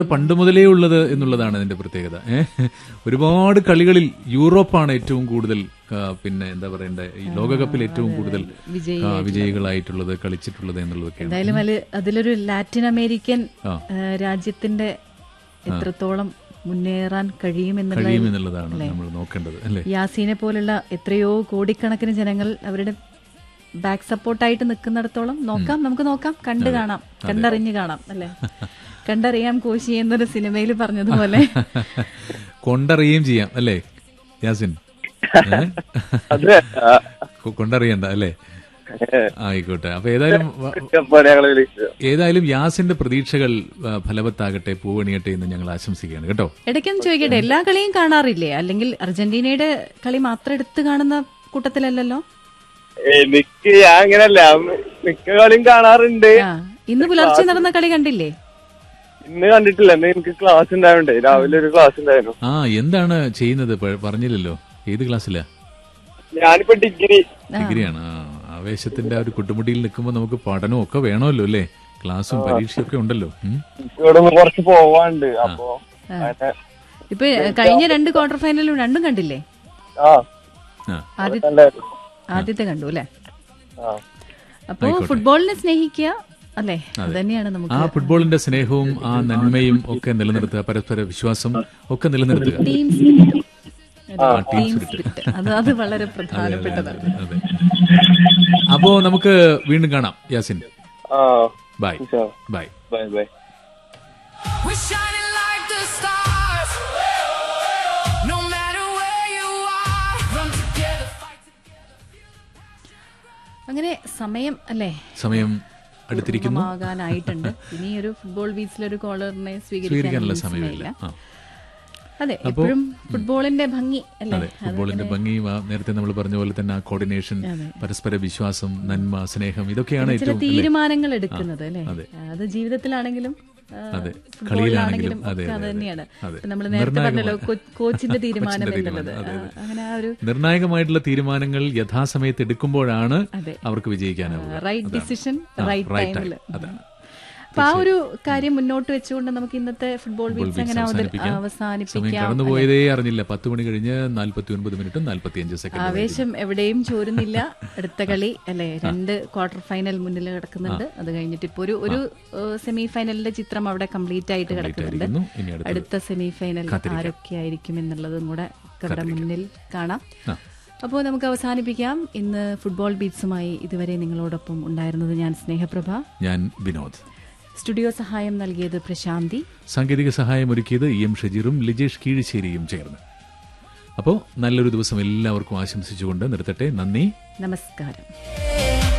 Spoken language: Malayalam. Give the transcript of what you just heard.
പണ്ട് മുതലേ ഉള്ളത് എന്നുള്ളതാണ് ഇതിന്റെ പ്രത്യേകത ഏഹ് ഒരുപാട് കളികളിൽ യൂറോപ്പാണ് ഏറ്റവും കൂടുതൽ ആ, പിന്നെ എന്താ പറയണ്ടേ ഈ ലോകകപ്പിൽ ഏറ്റവും കൂടുതൽ വിജയി ആ, വിജയികളായിട്ടുള്ളത് കളിച്ചിട്ടുള്ളത് എന്നുള്ളതൊക്കെയാണ് എന്തായാലും അതില് അതിലൊരു ലാറ്റിൻ അമേരിക്കൻ ആ. ആ, രാജ്യത്തിന്റെ എത്രത്തോളം മുന്നേറാൻ കഴിയുമെന്നുള്ള കഴിയുമെന്നുള്ളതാണ് നമ്മൾ നോക്കേണ്ടത് അല്ലേ യാസീനെ പോലുള്ള എത്രയോ കോടിക്കണക്കിന് ജനങ്ങൾ അവരുടെ ബാക്ക് സപ്പോർട്ടായിട്ട് നിൽക്കുന്നിടത്തോളം നോക്കാം നമുക്ക് നോക്കാം കണ്ടു കാണാം കണ്ടറിഞ്ഞ് കാണാം അല്ലെ കണ്ടറിയാം കോശി എന്നൊരു സിനിമയിൽ പറഞ്ഞതുപോലെ കൊണ്ടറിയുകയും ചെയ്യാം അല്ലേ യാസിൻ ഏ? അതെ ആ, കൊ- കൊണ്ടറിയണ്ട അല്ലേ ആയിക്കോട്ടെ അപ്പൊ ഏതായാലും വ- കപ്പാണ് ഞങ്ങളെ വിളിച്ചത് ഏതായാലും യാസിന്റെ പ്രതീക്ഷകൾ ആ, ഫലവത്താകട്ടെ പൂവണിയട്ടെ എന്ന് ഞങ്ങൾ ആശംസിക്കുകയാണ് കേട്ടോ ഇടയ്ക്കൊന്ന് ചോദിക്കട്ടെ എല്ലാ കളിയും കാണാറില്ലേ അല്ലെങ്കിൽ അർജന്റീനയുടെ കളി മാത്രം എടുത്ത് കാണുന്ന കൂട്ടത്തിലല്ലല്ലോ എനിക്ക് ഞാൻ അങ്ങനല്ല മിക്ക കളിയും കാണാറുണ്ട് ആ ഇന്ന് പുലർച്ചെ നടന്ന കളി കണ്ടില്ലേ ഇന്ന് കണ്ടിട്ടില്ല ഇന്ന് എനിക്ക് ക്ലാസ് ഉണ്ടായോണ്ടേ രാവിലെ ഒരു ക്ലാസ് ഉണ്ടായിരുന്നു ആ എന്താണ് ചെയ്യുന്നത് പ- പറഞ്ഞില്ലല്ലോ ഏത് ക്ലാസ്സിലാ ഞാനിപ്പോ ഡിഗ്രി ഡിഗ്രിയാണ് ആ ആവേശത്തിന്റെ ആ ഒരു കുട്ടുമുട്ടിയിൽ നിൽക്കുമ്പോൾ നമുക്ക് പഠനവും ഒക്കെ വേണമല്ലോ അല്ലേ ക്ലാസ്സും പരീക്ഷയും ഒക്കെ ഉണ്ടല്ലോ ഉം. എനിക്ക് ഇവിടെ നിന്ന് കുറച്ച് പോവാണ്ട് അപ്പൊ അങ്ങനെ ഇപ്പൊ കഴിഞ്ഞ രണ്ട് ക്വാർട്ടർ ഫൈനലും രണ്ടും കണ്ടില്ലേ ആ ആ ആദ്യ കണ്ടായിരുന്നു ആദ്യത്തെ കണ്ടു അല്ലെ ആ അപ്പോ ഫുട്ബോളിനെ സ്നേഹിക്കുക അല്ലെ അത് തന്നെയാണ് നമുക്ക് ആ ഫുട്ബോളിന്റെ സ്നേഹവും ആ നന്മയും ഒക്കെ നിലനിർത്തുക പരസ്പര വിശ്വാസം ഒക്കെ നിലനിർത്തുക ടീം സ്പിരിറ്റ് ആ, ടീം ടീം സ്പിരിറ്റ്. സ്പിരിറ്റ് അത് അത് വളരെ പ്രധാനപ്പെട്ടതാണ് അതെ അപ്പോ നമുക്ക് വീണ്ടും കാണാം യാസിൻ ആ bye bye bye bye We're shining like the stars. No matter where you are, run together, fight അങ്ങനെ സമയം അല്ലേ സമയം അടുത്തിരിക്കുന്നു ആകാനായിട്ടുണ്ട് ഇനി ഒരു ഫുട്ബോൾ ബീച്ചിലൊരു കോളറിനെ സ്വീകരിക്കാനുള്ള സ്വീകരിക്കാനുള്ള സമയമില്ല സമയമില്ല ആ അതെ എപ്പോഴും ഫുട്ബോളിന്റെ ഭംഗി അല്ലേ അതെ ഫുട്ബോളിന്റെ ഭംഗിയും ആ നേരത്തെ നമ്മൾ പറഞ്ഞ പോലെ തന്നെ ആ കോർഡിനേഷൻ പരസ്പര വിശ്വാസം നന്മ സ്നേഹം ഇതൊക്കെയാണ് ചില ഏറ്റവും അല്ലേ? തീരുമാനങ്ങൾ എടുക്കുന്നത് അല്ലേ അതെ. അത് ജീവിതത്തിലാണെങ്കിലും ആ, അതെ. ഫുട്ബോളിലാണെങ്കിലും കളിയിലാണെങ്കിലും അതെ, ഒക്കെ അതെ, അത് അതെ. തന്നെയാണ് അതെ. നമ്മൾ നേരത്തെ പറഞ്ഞല്ലോ കോ- കോച്ചിന്റെ തീരുമാനം കോച്ചിന്റെ എന്നുള്ളത് തീരുമാനം, അതെ, ആ, അങ്ങനെ ആ ഒരു നിർണായകമായിട്ടുള്ള തീരുമാനങ്ങൾ യഥാസമയത്ത് എടുക്കുമ്പോഴാണ് അതെ. അവർക്ക് വിജയിക്കാനാവുക റൈറ്റ് ഡിസിഷൻ ആ, റൈറ്റ് right ടൈമിൽ time. അതാണ്. അപ്പൊ ആ ഒരു കാര്യം മുന്നോട്ട് വെച്ചുകൊണ്ട് നമുക്ക് ഇന്നത്തെ ഫുട്ബോൾ ഫുട്ബോൾ ബീച്ച് ബീച്ച് അങ്ങനെ അവതരി- അവസാനിപ്പിക്കാം. സമയം അവസാനിപ്പിക്കാം കടന്നുപോയതേ അറിഞ്ഞില്ല പത്ത് മണി കഴിഞ്ഞ് നാൽപ്പത്തി ഒൻപത് മിനിറ്റും നാൽപ്പത്തി അഞ്ച് സെക്കൻഡ് ആവേശം എവിടെയും ചോരുന്നില്ല അടുത്ത കളി അല്ലെ രണ്ട് ക്വാർട്ടർ ഫൈനൽ മുന്നിൽ കിടക്കുന്നുണ്ട് അത് കഴിഞ്ഞിട്ട് ഇപ്പൊ ഒരു ഒരു സെമി ഫൈനലിന്റെ ചിത്രം അവിടെ കംപ്ലീറ്റ് ആയിട്ട് കിടക്കുന്നുണ്ട് ആയിരിക്കുന്നു ഇനി അടുത്ത അടുത്ത സെമി ഫൈനൽ ആരൊക്കെ ആയിരിക്കും എന്നുള്ളതും കൂടെ കരുടെ മുന്നിൽ കാണാം ആ. അപ്പോൾ നമുക്ക് അവസാനിപ്പിക്കാം ഇന്ന് ഫുട്ബോൾ ബീറ്റ്സുമായി ഇതുവരെ നിങ്ങളോടൊപ്പം ഉണ്ടായിരുന്നത് ഞാൻ സ്നേഹപ്രഭ ഞാൻ വിനോദ് സ്റ്റുഡിയോ സഹായം നൽകിയത് പ്രശാന്തി സാങ്കേതിക സഹായം ഒരുക്കിയത് ഇ എം ഷജീറും ലിജേഷ് കീഴിശ്ശേരിയും ചേർന്ന് അപ്പോൾ നല്ലൊരു ദിവസം എല്ലാവർക്കും ആശംസിച്ചുകൊണ്ട് നിർത്തട്ടെ നന്ദി നമസ്കാരം